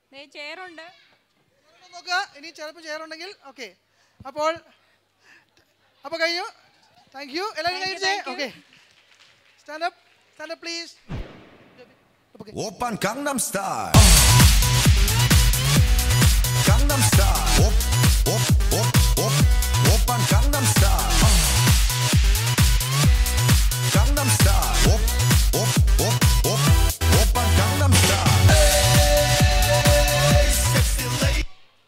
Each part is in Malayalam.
ചെയറുണ്ട് നോക്കുക ഇനി ചിലപ്പോൾ ചെയ്യാറുണ്ടെങ്കിൽ ഓക്കെ അപ്പോൾ അപ്പോൾ കഴിഞ്ഞു താങ്ക് യു എല്ലാവരും Thank you, കഴിച്ചേ thank you. Okay stand up stand up please 오빤 강남 스타일 강남 스타일 옵옵옵옵 오빤 강남 스타일 강남 스타일 옵옵옵옵 오빤 강남 스타일 에이 섹시 레이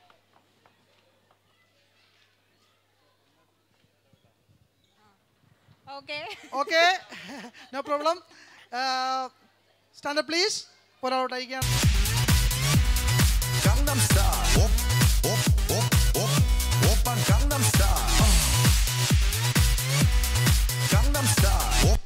okay okay no problem stand up please ഒരാളോട്ട് അയക്കാം 강남 스타일 옵옵옵옵 오빤 강남 스타일 강남 스타일 옵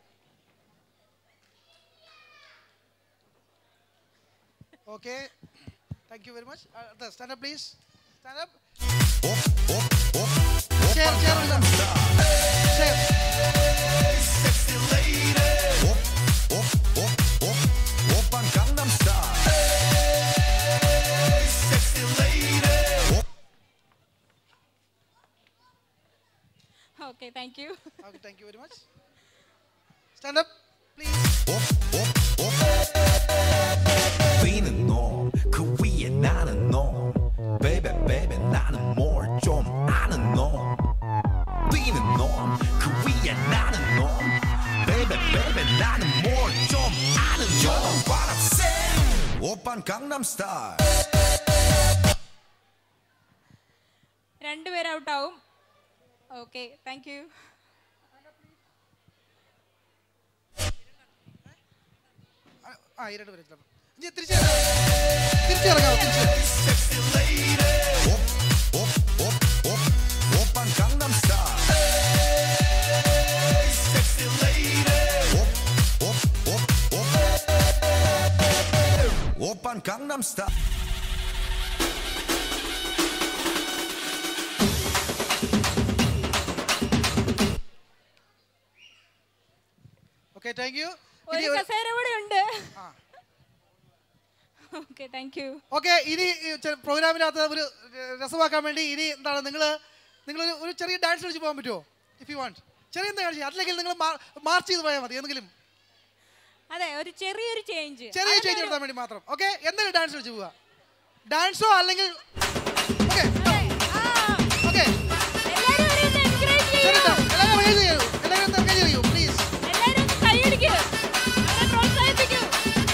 okay thank you very much stand up please stand up 옵옵옵 chair chair 강남 스타일 chair sexy lady. Op, op, op, op, 오빤 강남 스타일. Sexy lady. Op, okay thank you okay thank you very much stand up please op, op, op. 뛰는 놈, 그 위에 나는 놈. Baby, baby, 나는 뭘 좀 아는 놈. 뛰는 놈, 그 위에 나는 놈. Baby, baby, 나는 뭘 좀 아는 놈. You know what I'm saying? 오빤 강남 스타일. രണ്ടുപേരും ഔട്ടാവും ഓക്കെ താങ്ക് യു ആ ഈ രണ്ട് പേര് ഇനി തിരിച്ച് തിരിച്ചിറങ്ങാമോ തിരിച്ച് Op, op, op, op, 오빤 강남 스타일. Sexy lady. Op, op, op, op. 오빤 강남 스타일. Okay thank you ഒരു കസേര കൂടെ ഉണ്ട് ഓക്കെ താങ്ക് യു ഓക്കെ ഇനി പ്രോഗ്രാമിനകത്ത് ഒരു ഏർ, രസമാക്കാൻ വേണ്ടി ഇനി എന്താണ് നിങ്ങൾ നിങ്ങൾ ഒരു ചെറിയ ഡാൻസ് കളിച്ച് പോകാൻ പറ്റുമോ ഇഫ് യു വാണ്ട് ചെറിയ എന്താ കളിച്ച് അല്ലെങ്കിൽ നിങ്ങൾ മാർച്ച് ചെയ്ത് പോയാൽ മതി എന്തെങ്കിലും അതെ ഒരു ചെറിയൊരു ചേഞ്ച് ചെറിയ ചേഞ്ച് എടുത്താൻ വേണ്ടി മാത്രം ഓക്കെ എന്തെങ്കിലും ഡാൻസ് കളിച്ച് പോവുക ഡാൻസോ അല്ലെങ്കിൽ ഓക്കെ ഓക്കെ എല്ലാരും ഒരു ഇത് encourage ചെയ്യൂ. ശരി ട്ടോ. എല്ലാവരും encourage ചെയ്യൂ എല്ലാവരും encourage ചെയ്യൂ പ്ലീസ് എല്ലാരും ഒന്ന് കൈയടിക്കൂ അവരെ പ്രോത്സാഹിപ്പിക്കൂ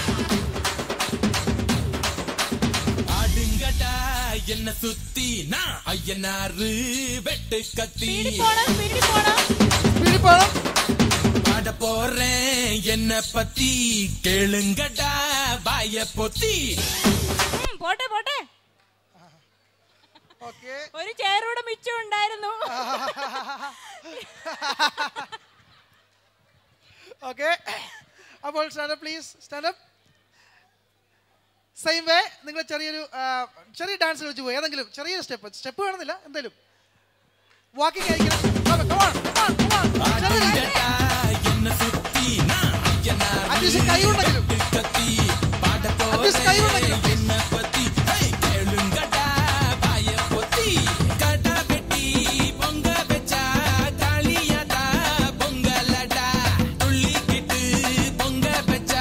ஆடுங்கடா என்ன சுத்தி நான் ஐயனாரு வெட்டு கத்தி സ്പീഡിൽ പോണം സ്പീഡിൽ പോണം സ്പീഡിൽ പോകണം பாட போறேன் என்ன பத்தி கேளுங்கடா வாய பொத்தி ഉം, പോട്ടെ പോട്ടെ ഓക്കെ ഒരു ചെയറൂടെ മിച്ചം ഉണ്ടായിരുന്നു ഓക്കെ അപ്പോൾ stand up please stand up same way നിങ്ങൾ ചെറിയൊരു ആ, ചെറിയ ഡാൻസ് കളിച്ച് പോയി ഏതെങ്കിലും ചെറിയൊരു സ്റ്റെപ്പ് സ്റ്റെപ്പ് വേണമെന്നില്ല എന്തായാലും വാക്കിംഗ് ആയിരിക്കണം Come on, come on, come on, come on. ചെറിയ dance. ஆடுங்கடா என்ன சுத்தி நான் ஐயனாரு Atleast കൈ കൊണ്ടെങ്കിലും. வெட்டு கத்தி பாட Atleast കൈ போறேன் കൊണ്ടെങ്കിലും. என்ன பத்தி ஹேய், கேளுங்கடா வாய பொத்தி கடா வெட்டி பொங்க வச்சா தாலியாடா பொங்கலடா துள்ளிக்கிட்டு பொங்க வச்சா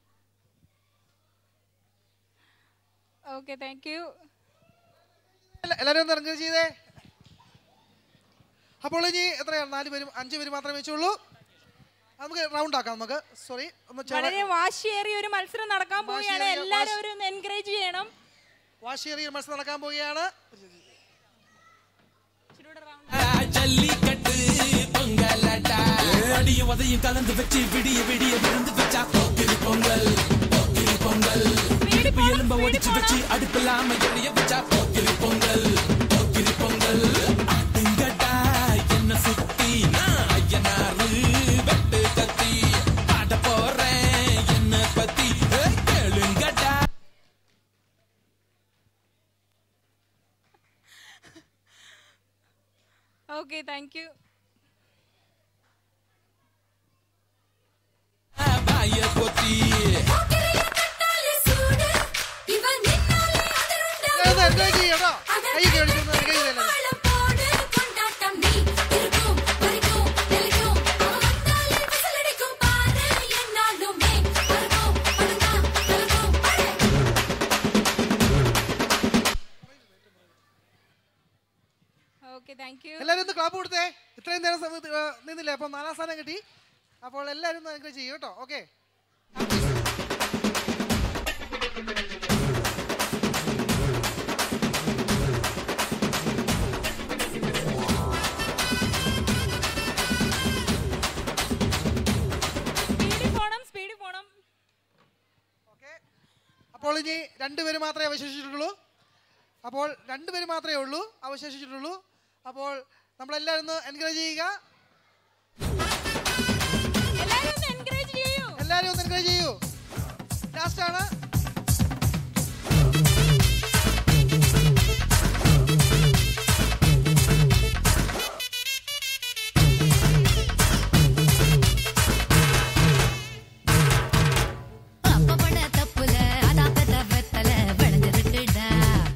ഓക്കെ താങ്ക് യു എല്ലാ- എല്ലാവരും ഒന്ന് എൻകറേജ് ചെയ്തേ അപ്പോൾ ഇനി എത്രയാണ് നാല് പേരും അഞ്ച് പേര് മാത്രമേ വെച്ചുള്ളൂ നമുക്ക് റൗണ്ട് ആക്കാം നമുക്ക് സോറി ഒന്ന് വളരെ വാശിയേറിയ ഒരു മത്സരം നടക്കാൻ പോവുകയാണ് വാശിയേറിയ- എല്ലാരും വാശി- ഒരു ഒന്ന് എൻകറേജ് ചെയ്യണം വാശിയേറിയ മത്സരം നടക്കാൻ പോവുകയാണ് ஜல்லிக்கட்டு பொங்கலடா அடியும் உதையும் கலந்து வச்சு விடிய விடிய விழுந்து வச்சா போக்கிரி பொங்கல் போக்கிரி பொங்கல் இடுப்பு எலும்ப ஒடிச்சு வச்சு அடுப்பில்லாம எரிய வச்சா போக்கிரி பொங்கல் போக்கிரி பொங்கல் ஆட்டுங்கடா என்ன சுத்தி நான் ஐயனாரு வெட்டு கத்தி பாட போறேன் என்ன பத்தி ஏய், கேளுங்கடா ഓക്കെ താങ്ക് യു வாய பொத்தி పోకిరిల కట్టాలి సూడు ఇవ నిన్న താങ്ക് യു എല്ലാവരും ഒന്ന് ക്ലാപ്പ് കൊടുത്തേ ഇത്രയും നേരം സമയത്ത് ആ, നിന്നില്ലേ അപ്പം നാലാം സ്ഥാനം കിട്ടി അപ്പോൾ എല്ലാവരും ഒന്ന് എൻകറേജ് ചെയ്യും കേട്ടോ ഓക്കെ സ്പീഡിൽ പോണം സ്പീഡിൽ പോണം ഓക്കെ അപ്പോൾ ഇനി രണ്ടുപേര് മാത്രമേ അവശേഷിച്ചിട്ടുള്ളൂ അപ്പോൾ രണ്ടുപേര് മാത്രമേ ഉള്ളൂ അവശേഷിച്ചിട്ടുള്ളൂ അപ്പോൾ നമ്മളെല്ലാവരും ഒന്ന് എൻകറേജ് ചെയ്യുക എല്ലാവരും ഒന്ന് എൻകറേജ് ചെയ്യൂ എല്ലാവരും ഒന്ന് എൻകറേജ് ചെയ്യൂ ലാസ്റ്റ് ആണ് அப்ப பண்ண தப்புல அதான் பெத்த வெத்தல விளைஞ்சிருக்குடா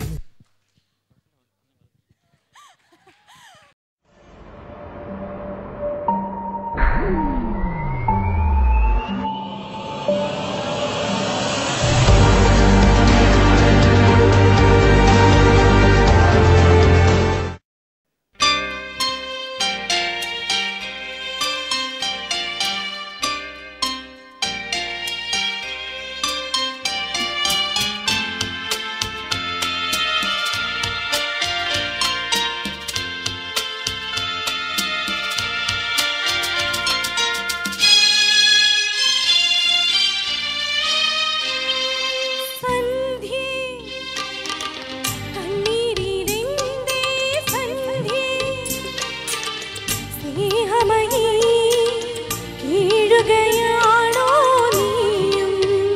സന്ധ്യേ കണ്ണീരിലെന്തേ സന്ധ്യേ സ്നേഹമയീ വീഴുകയാണോ നീയും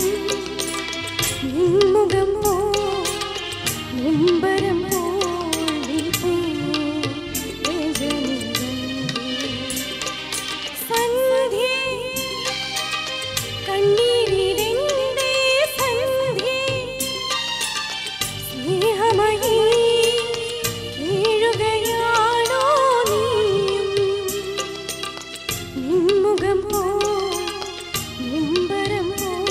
നിൻമുഖം പോ മുമ്പരം സന്ധ്യേ കണ്ണീരിലെന്തേ സന്ധ്യേ സ്നേഹമയീ വീഴുകയാണോ നീയും നിൻമുഖം പോ മുമ്പരം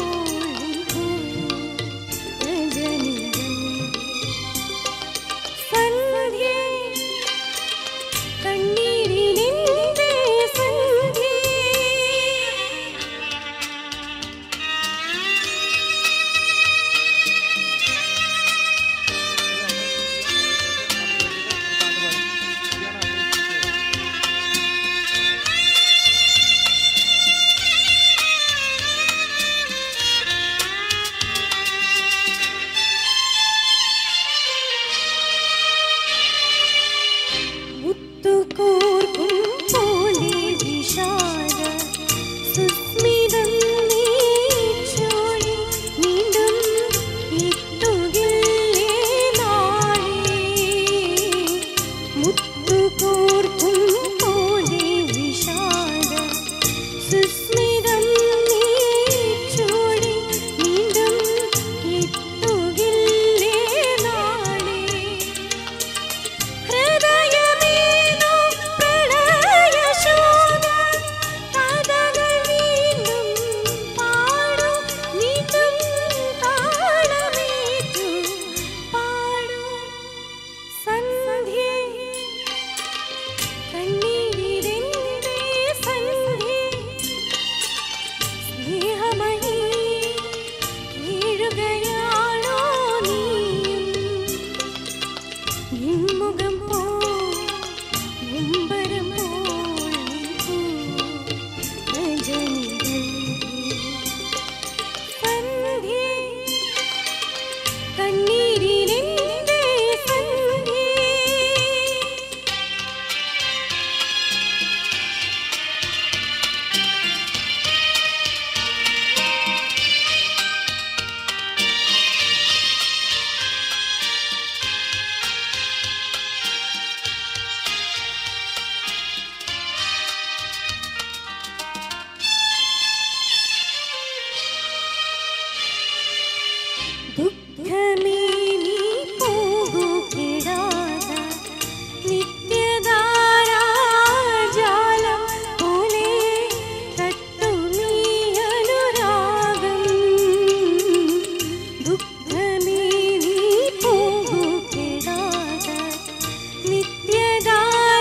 സന്ധ്യേ കണ്ണീരിലെന്തേ സന്ധ്യേ മുത്തുകോർക്കും പോലെ വിഷാദ സുസ്മിതം നീ ചൊഴി വീണ്ടും എത്തുകില്ലേ നാളെ മുത്തുകോർക്കും പോലെ വിഷാദ സുസ്മിതം നീ ചൊഴി വീണ്ടും എത്തുകില്ലേ നാളെ ഹൃദയമേനോ പ്രണയശോധ കഥകൾ വീണ്ടും പാടൂ വീണ്ടും താളമേറ്റു പാടൂ സന്ധ്യേ കണ്ണീരിലെന്തേ സന്ധ്യേ സ്നേഹമയീ വീഴുകയാണോ നീയും നിൻമുഖം പോ മുമ്പരം സന്ധ്യേ കണ്ണീരിലെന്തേ സന്ധ്യേ ദുഃഖമേ നീ പോകൂ കിടാത നിത്യധാരാജാലം പോലെ തട്ടുമീ അനുരാഗം ദുഃഖമേ നീ പോകൂ കിടാത നിത്യധാരാജാലം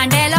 மண்டேல